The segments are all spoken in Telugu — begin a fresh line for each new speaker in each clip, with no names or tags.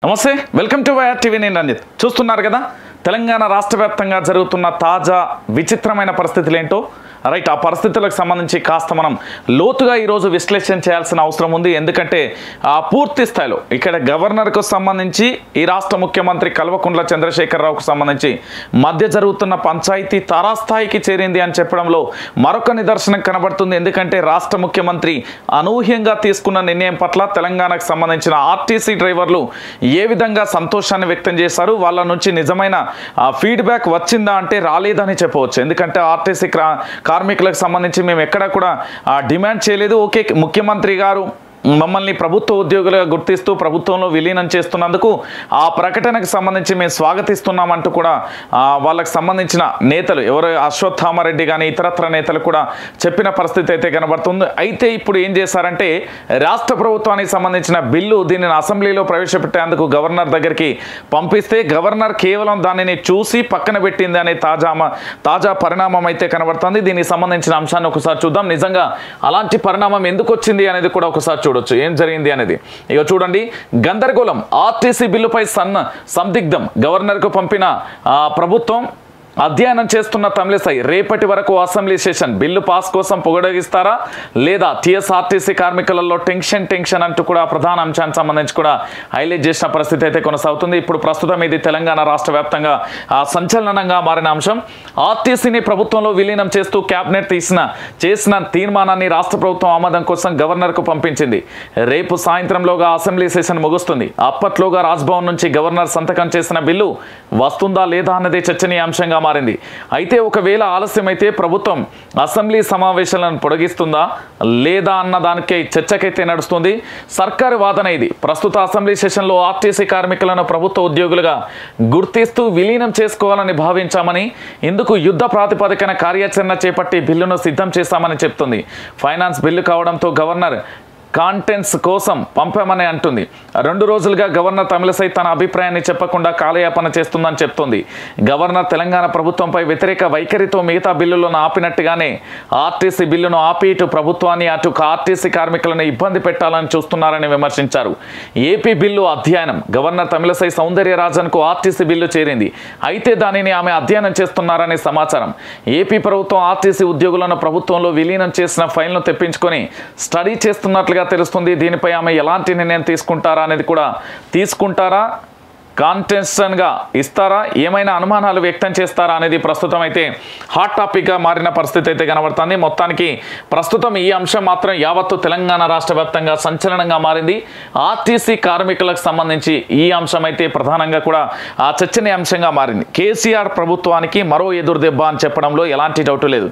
నమస్తే వెల్కమ్ టు వైఆర్ టీవీ నేను రంజిత్ చూస్తున్నారు కదా తెలంగాణ రాష్ట్ర వ్యాప్తంగా జరుగుతున్న తాజా విచిత్రమైన పరిస్థితులు ఏంటో రైట్ ఆ పరిస్థితులకు సంబంధించి కాస్త మనం లోతుగా ఈరోజు విశ్లేషణ చేయాల్సిన అవసరం ఉంది ఎందుకంటే ఆ పూర్తి స్థాయిలో ఇక్కడ గవర్నర్కు సంబంధించి ఈ రాష్ట్ర ముఖ్యమంత్రి కల్వకుంట్ల చంద్రశేఖరరావుకు సంబంధించి మధ్య జరుగుతున్న పంచాయతీ తారాస్థాయికి చేరింది అని చెప్పడంలో మరొక నిదర్శనం కనబడుతుంది ఎందుకంటే రాష్ట్ర ముఖ్యమంత్రి అనూహ్యంగా తీసుకున్న నిర్ణయం పట్ల తెలంగాణకు సంబంధించిన ఆర్టీసీ డ్రైవర్లు ఏ విధంగా సంతోషాన్ని వ్యక్తం చేశారు వాళ్ళ నుంచి నిజమైన ఫీడ్బ్యాక్ వచ్చిందా అంటే రాలేదని చెప్పవచ్చు ఎందుకంటే ఆర్టీసీ క్రా కార్మికులకు సంబంధించి మేము ఎక్కడా కూడా ఆ, డిమాండ్ చేయలేదు ఓకే ముఖ్యమంత్రి గారు మమ్మల్ని ప్రభుత్వ ఉద్యోగులుగా గుర్తిస్తూ ప్రభుత్వంలో విలీనం చేస్తున్నందుకు ఆ ప్రకటనకు సంబంధించి మేము స్వాగతిస్తున్నామంటూ కూడా ఆ, వాళ్ళకి సంబంధించిన నేతలు ఎవరు అశ్వత్థామారెడ్డి కానీ ఇతరత్ర నేతలు కూడా చెప్పిన పరిస్థితి అయితే కనబడుతుంది అయితే ఇప్పుడు ఏం చేశారంటే రాష్ట్ర ప్రభుత్వానికి సంబంధించిన బిల్లు దీనిని అసెంబ్లీలో ప్రవేశపెట్టేందుకు గవర్నర్ దగ్గరికి పంపిస్తే గవర్నర్ కేవలం దానిని చూసి పక్కన పెట్టింది అనే తాజా మ- తాజా పరిణామం అయితే కనబడుతుంది దీనికి సంబంధించిన అంశాన్ని ఒకసారి చూద్దాం నిజంగా అలాంటి పరిణామం ఎందుకు వచ్చింది అనేది కూడా ఒకసారి చూడొచ్చు ఏం జరిగింది అనేది ఇక చూడండి గందరగోళం ఆర్టీసీ బిల్లుపై సన్న సందిగ్ధం గవర్నర్కు పంపిన ఆ, ప్రభుత్వం అధ్యయనం చేస్తున్న తమిళసై రేపటి వరకు అసెంబ్లీ సెషన్ బిల్లు పాస్ కోసం పొగడగిస్తారా లేదా టీఎస్ఆర్టీసీ కార్మికులలో టెన్షన్ టెన్షన్ అంటూ కూడా ప్రధాన అంశానికి సంబంధించి కూడా హైలైట్ చేసిన పరిస్థితి అయితే కొనసాగుతుంది ఇప్పుడు ప్రస్తుతం ఇది తెలంగాణ రాష్ట్ర వ్యాప్తంగా ఆ, సంచలనంగా మారిన అంశం ఆర్టీసీని ప్రభుత్వంలో విలీనం చేస్తూ కేబినెట్ తీసిన చేసిన తీర్మానాన్ని రాష్ట్ర ప్రభుత్వం ఆమోదం కోసం గవర్నర్కు పంపించింది రేపు సాయంత్రంలోగా అసెంబ్లీ సెషన్ ముగుస్తుంది అప్పట్లోగా రాజ్భవన్ నుంచి గవర్నర్ సంతకం చేసిన బిల్లు వస్తుందా లేదా అన్నదే చర్చనీయాంశంగా మారింది అయితే ఒకవేళ ఆలస్యమైతే ప్రభుత్వం అసెంబ్లీ సమావేశాలను పొడిగిస్తుందా లేదా అన్న దానికై చర్చకైతే నడుస్తుంది సర్కారు వాదన ఇది ప్రస్తుత అసెంబ్లీ సెషన్లో ఆర్టీసీ కార్మికులను ప్రభుత్వ ఉద్యోగులుగా గుర్తిస్తూ విలీనం చేసుకోవాలని భావించామని ఇందుకు యుద్ధ ప్రాతిపదికన కార్యాచరణ చేపట్టి బిల్లును సిద్ధం చేశామని చెప్తుంది ఫైనాన్స్ బిల్లు కావడంతో గవర్నర్ కాంటెంట్స్ కోసం పంపామని అంటుంది రెండు రోజులుగా గవర్నర్ తమిళసై తన అభిప్రాయాన్ని చెప్పకుండా కాలయాపన చేస్తుందని చెప్తుంది గవర్నర్ తెలంగాణ ప్రభుత్వంపై వ్యతిరేక వైఖరితో మిగతా బిల్లులను ఆపినట్టుగానే ఆర్టీసీ బిల్లును ఆపి ఇటు ప్రభుత్వాన్ని అటు ఆర్టీసీ కార్మికులను ఇబ్బంది పెట్టాలని చూస్తున్నారని విమర్శించారు ఏపీ బిల్లు అధ్యయనం గవర్నర్ తమిళసై సౌందర్యరాజన్కు ఆర్టీసీ బిల్లు చేరింది అయితే దానిని ఆమె అధ్యయనం చేస్తున్నారని సమాచారం ఏపీ ప్రభుత్వం ఆర్టీసీ ఉద్యోగులను ప్రభుత్వంలో విలీనం చేసిన ఫైల్ను తెప్పించుకొని స్టడీ చేస్తున్నట్లుగా తెలుస్తుంది దీనిపై ఆమె ఎలాంటి నిర్ణయం తీసుకుంటారా అనేది కూడా తీసుకుంటారా కాంటెన్షన్గా ఇస్తారా ఏమైనా అనుమానాలు వ్యక్తం చేస్తారా అనేది ప్రస్తుతం అయితే హాట్ టాపిక్గా మారిన పరిస్థితి అయితే కనబడుతుంది మొత్తానికి ప్రస్తుతం ఈ అంశం మాత్రం యావత్తు తెలంగాణ రాష్ట్ర వ్యాప్తంగా సంచలనంగా మారింది ఆర్టీసీ కార్మికులకు సంబంధించి ఈ అంశం అయితే ప్రధానంగా కూడా ఆ చర్చనీయాంశంగా మారింది కేసీఆర్ ప్రభుత్వానికి మరో ఎదురు దెబ్బ అని చెప్పడంలో ఎలాంటి డౌట్ లేదు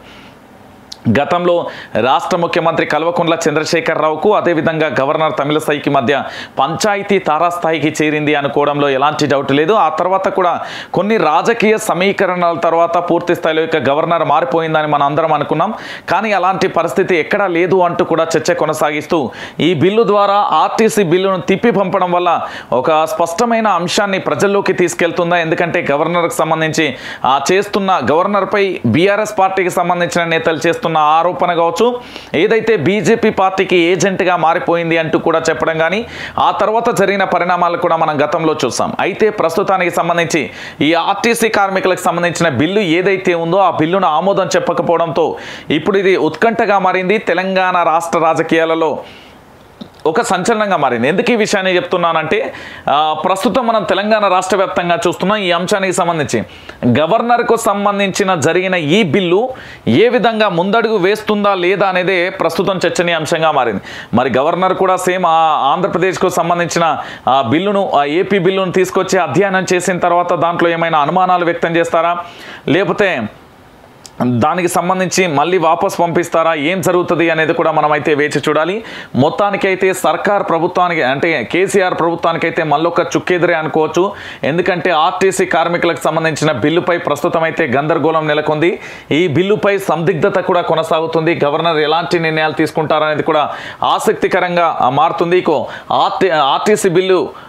గతంలో రాష్ట్ర ముఖ్యమంత్రి కల్వకుంట్ల చంద్రశేఖరరావుకు అదేవిధంగా గవర్నర్ తమిళసైకి మధ్య పంచాయతీ తారాస్థాయికి చేరింది అనుకోవడంలో ఎలాంటి డౌట్ లేదు ఆ తర్వాత కూడా కొన్ని రాజకీయ సమీకరణల తర్వాత పూర్తి స్థాయిలో ఇక గవర్నర్ మారిపోయిందని మనం అందరం అనుకున్నాం కానీ అలాంటి పరిస్థితి ఎక్కడా లేదు అంటూ కూడా చర్చ కొనసాగిస్తూ ఈ బిల్లు ద్వారా ఆర్టీసీ బిల్లును తిప్పి పంపడం వల్ల ఒక స్పష్టమైన అంశాన్ని ప్రజల్లోకి తీసుకెళ్తుందా ఎందుకంటే గవర్నర్కి సంబంధించి ఆ చేస్తున్న గవర్నర్పై బీఆర్ఎస్ పార్టీకి సంబంధించిన నేతలు చేస్తున్న ఆరోపణ కావచ్చు ఏదైతే బీజేపీ పార్టీకి ఏజెంట్గా మారిపోయింది అంటూ కూడా చెప్పడం కానీ ఆ తర్వాత జరిగిన పరిణామాలు కూడా మనం గతంలో చూసాం అయితే ప్రస్తుతానికి సంబంధించి ఈ ఆర్టీసీ కార్మికులకు సంబంధించిన బిల్లు ఏదైతే ఉందో ఆ బిల్లును ఆమోదం చెప్పకపోవడంతో ఇప్పుడు ఇది ఉత్కంఠగా మారింది తెలంగాణ రాష్ట్ర రాజకీయాలలో ఒక సంచలనంగా మారింది ఎందుకు ఈ విషయాన్ని చెప్తున్నానంటే ఆ, ప్రస్తుతం మనం తెలంగాణ రాష్ట్ర వ్యాప్తంగా చూస్తున్నాం ఈ అంశానికి సంబంధించి గవర్నర్కు సంబంధించిన జరిగిన ఈ బిల్లు ఏ విధంగా ముందడుగు వేస్తుందా లేదా అనేదే ప్రస్తుతం చర్చనీయాంశంగా మారింది మరి గవర్నర్ కూడా సేమ్ ఆ ఆంధ్రప్రదేశ్కు సంబంధించిన ఆ బిల్లును ఆ ఏపీ బిల్లును తీసుకొచ్చి అధ్యయనం చేసిన తర్వాత దాంట్లో ఏమైనా అనుమానాలు వ్యక్తం చేస్తారా లేకపోతే దానికి సంబంధించి మళ్ళీ వాపస్ పంపిస్తారా ఏం జరుగుతుంది అనేది కూడా మనమైతే వేచి చూడాలి మొత్తానికైతే సర్కార్ ప్రభుత్వానికి అంటే కేసీఆర్ ప్రభుత్వానికైతే మళ్ళొక చుక్కెదురే అనుకోవచ్చు ఎందుకంటే ఆర్టీసీ కార్మికులకు సంబంధించిన బిల్లుపై ప్రస్తుతం అయితే గందరగోళం నెలకొంది ఈ బిల్లుపై సందిగ్ధత కూడా కొనసాగుతుంది గవర్నర్ ఎలాంటి నిర్ణయాలు తీసుకుంటారనేది కూడా ఆసక్తికరంగా ఆ, మారుతుంది ఇకో ఆర్టీ ఆర్టీసీ బిల్లు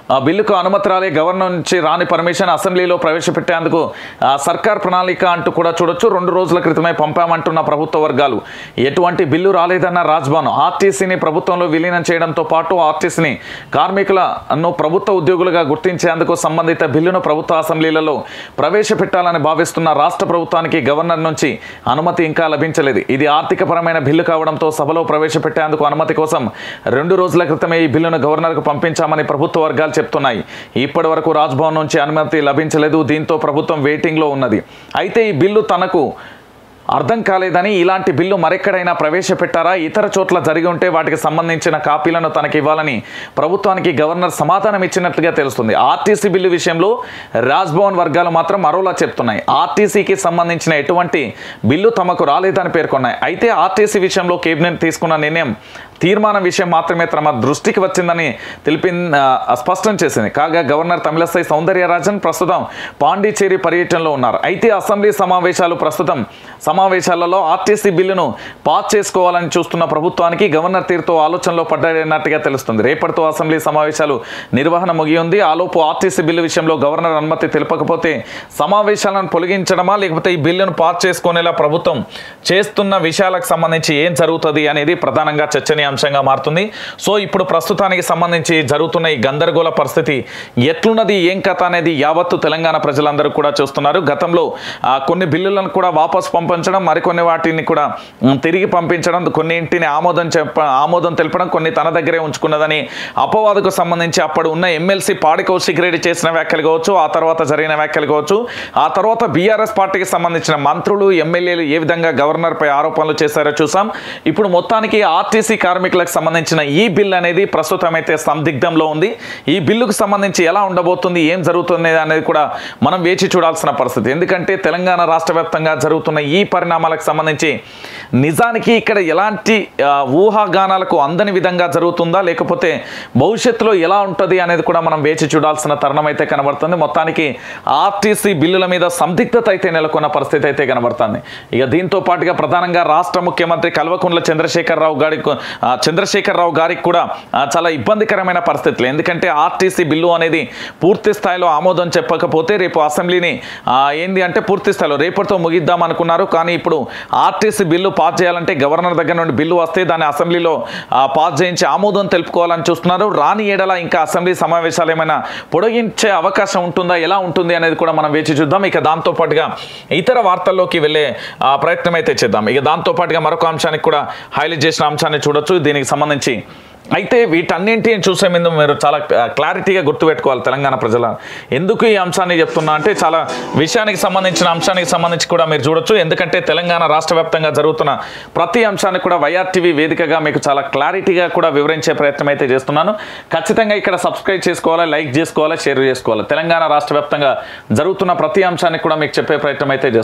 ఆ బిల్లుకు అనుమతి రాలే గవర్నర్ నుంచి రాని పర్మిషన్ అసెంబ్లీలో ప్రవేశపెట్టేందుకు ఆ, సర్కార్ ప్రణాళిక అంటూ కూడా చూడొచ్చు రెండు రోజుల క్రితమే పంపామంటున్న ప్రభుత్వ వర్గాలు ఎటువంటి బిల్లు రాలేదన్న రాజ్భవన్ ఆర్టీసీని ప్రభుత్వంలో విలీనం చేయడంతో పాటు ఆర్టీసీని కార్మికులను ప్రభుత్వ ఉద్యోగులుగా గుర్తించేందుకు సంబంధిత బిల్లును ప్రభుత్వ అసెంబ్లీలలో ప్రవేశపెట్టాలని భావిస్తున్న రాష్ట్ర ప్రభుత్వానికి గవర్నర్ నుంచి అనుమతి ఇంకా లభించలేదు ఇది ఆర్థికపరమైన బిల్లు కావడంతో సభలో ప్రవేశపెట్టేందుకు అనుమతి కోసం రెండు రోజుల క్రితమే ఈ బిల్లును గవర్నర్కు పంపించామని ప్రభుత్వ వర్గాలు చెప్తున్నాయి ఇప్పటి వరకు రాజ్భవన్ నుంచి అనుమతి లభించలేదు దీంతో ప్రభుత్వం వెయిటింగ్లో ఉన్నది అయితే ఈ బిల్లు తనకు అర్థం కాలేదని ఇలాంటి బిల్లు మరెక్కడైనా ప్రవేశపెట్టారా ఇతర చోట్ల జరిగి ఉంటే వాటికి సంబంధించిన కాపీలను తనకి ఇవ్వాలని ప్రభుత్వానికి గవర్నర్ సమాధానం ఇచ్చినట్లుగా తెలుస్తుంది ఆర్టీసీ బిల్లు విషయంలో రాజ్భవన్ వర్గాలు మాత్రం మరోలా చెప్తున్నాయి ఆర్టీసీకి సంబంధించిన ఎటువంటి బిల్లు తమకు రాలేదని పేర్కొన్నాయి అయితే ఆర్టీసీ విషయంలో కేబినెట్ తీసుకున్న నిర్ణయం తీర్మానం విషయం మాత్రమే తమ దృష్టికి వచ్చిందని తెలిపి స్పష్టం చేసింది కాగా గవర్నర్ తమిళసై సౌందర్యరాజన్ ప్రస్తుతం పాండిచేరి పర్యటనలో ఉన్నారు అయితే అసెంబ్లీ సమావేశాలు ప్రస్తుతం సమావేశాలలో ఆర్టీసీ బిల్లును పాస్ చేసుకోవాలని చూస్తున్న ప్రభుత్వానికి గవర్నర్ తీరుతో ఆలోచనలో పడ్డాడన్నట్టుగా తెలుస్తుంది రేపటితో అసెంబ్లీ సమావేశాలు నిర్వహణ ముగియంది ఆలోపు ఆర్టీసీ బిల్లు విషయంలో గవర్నర్ అనుమతి తెలపకపోతే సమావేశాలను పొలగించడమా లేకపోతే ఈ బిల్లును పాస్ చేసుకునేలా ప్రభుత్వం చేస్తున్న విషయాలకు సంబంధించి ఏం జరుగుతుంది అనేది ప్రధానంగా చర్చనీయాంశంగా మారుతుంది సో ఇప్పుడు ప్రస్తుతానికి సంబంధించి జరుగుతున్న ఈ గందరగోళ పరిస్థితి ఎట్లున్నది ఏం కథ అనేది యావత్తు తెలంగాణ ప్రజలందరూ కూడా చూస్తున్నారు గతంలో ఆ, కొన్ని బిల్లులను కూడా వాపసు పంపించడం మరికొన్ని వాటిని కూడా ఉమ్, తిరిగి పంపించడం కొన్నింటిని ఆమోదం చెప్ప ఆమోదం తెలపడం కొన్ని తన దగ్గరే ఉంచుకున్నదని అపవాదుకు సంబంధించి అప్పుడు ఉన్న ఎమ్మెల్సీ పాడి కౌశిక్ రెడ్డి చేసిన వ్యాఖ్యలు కావచ్చు ఆ తర్వాత జరిగిన వ్యాఖ్యలు కావచ్చు ఆ తర్వాత బీఆర్ఎస్ పార్టీకి సంబంధించిన మంత్రులు ఎమ్మెల్యేలు ఏ విధంగా గవర్నర్పై ఆరోపణలు చేశారో చూసాం ఇప్పుడు మొత్తానికి ఆర్టీసీ కార్మికులకు సంబంధించిన ఈ బిల్ అనేది ప్రస్తుతం అయితే సందిగ్ధంలో ఉంది ఈ బిల్లుకు సంబంధించి ఎలా ఉండబోతుంది ఏం జరుగుతుంది అనేది కూడా మనం వేచి చూడాల్సిన పరిస్థితి ఎందుకంటే తెలంగాణ రాష్ట్ర వ్యాప్తంగా జరుగుతున్న ఈ పరిణామాలకు సంబంధించి నిజానికి ఇక్కడ ఎలాంటి ఆ, ఊహాగానాలకు అందని విధంగా జరుగుతుందా లేకపోతే భవిష్యత్తులో ఎలా ఉంటుంది అనేది కూడా మనం వేచి చూడాల్సిన తరుణం అయితే కనబడుతుంది మొత్తానికి ఆర్టీసీ బిల్లుల మీద సందిగ్ధత అయితే నెలకొన్న పరిస్థితి అయితే కనబడుతుంది ఇక దీంతో పాటుగా ప్రధానంగా రాష్ట్ర ముఖ్యమంత్రి కల్వకుంట్ల చంద్రశేఖరరావు గారికి ఆ, చంద్రశేఖరరావు గారికి కూడా ఆ, చాలా ఇబ్బందికరమైన పరిస్థితులు ఎందుకంటే ఆర్టీసీ బిల్లు అనేది పూర్తి స్థాయిలో ఆమోదం చెప్పకపోతే రేపు అసెంబ్లీని ఆ, ఏంది అంటే పూర్తి స్థాయిలో రేపటితో ముగిద్దాం అనుకున్నారు కానీ ఇప్పుడు ఆర్టీసీ బిల్లు పాస్ చేయాలంటే గవర్నర్ దగ్గర నుండి బిల్లు వస్తే దాన్ని అసెంబ్లీలో ఆ, పాస్ చేయించి ఆమోదం తెలుపుకోవాలని చూస్తున్నారు రాని ఏడల ఇంకా అసెంబ్లీ సమావేశాలు ఏమైనా పొడిగించే అవకాశం ఉంటుందా ఎలా ఉంటుంది అనేది కూడా మనం వేచి చూద్దాం ఇక దాంతో పాటుగా ఇతర వార్తల్లోకి వెళ్ళే ఆ, ప్రయత్నం అయితే చేద్దాం ఇక దాంతో పాటుగా మరొక అంశానికి కూడా హైలైట్ చేసిన అంశాన్ని చూడొచ్చు దీనికి సంబంధించి అయితే వీటన్నింటిని చూసే ముందు మీరు చాలా క్లారిటీగా గుర్తుపెట్టుకోవాలి తెలంగాణ ప్రజల ఎందుకు ఈ అంశాన్ని చెప్తున్నా అంటే చాలా విషయానికి సంబంధించిన అంశానికి సంబంధించి కూడా మీరు చూడొచ్చు ఎందుకంటే తెలంగాణ రాష్ట్ర వ్యాప్తంగా జరుగుతున్న ప్రతి అంశాన్ని కూడా వైఆర్టీవీ వేదికగా మీకు చాలా క్లారిటీగా కూడా వివరించే ప్రయత్నం అయితే చేస్తున్నాను ఖచ్చితంగా ఇక్కడ సబ్స్క్రైబ్ చేసుకోవాలి లైక్ చేసుకోవాలి షేర్ చేసుకోవాలి తెలంగాణ రాష్ట్ర వ్యాప్తంగా జరుగుతున్న ప్రతి అంశాన్ని కూడా మీకు చెప్పే ప్రయత్నం అయితే చేస్తున్నాను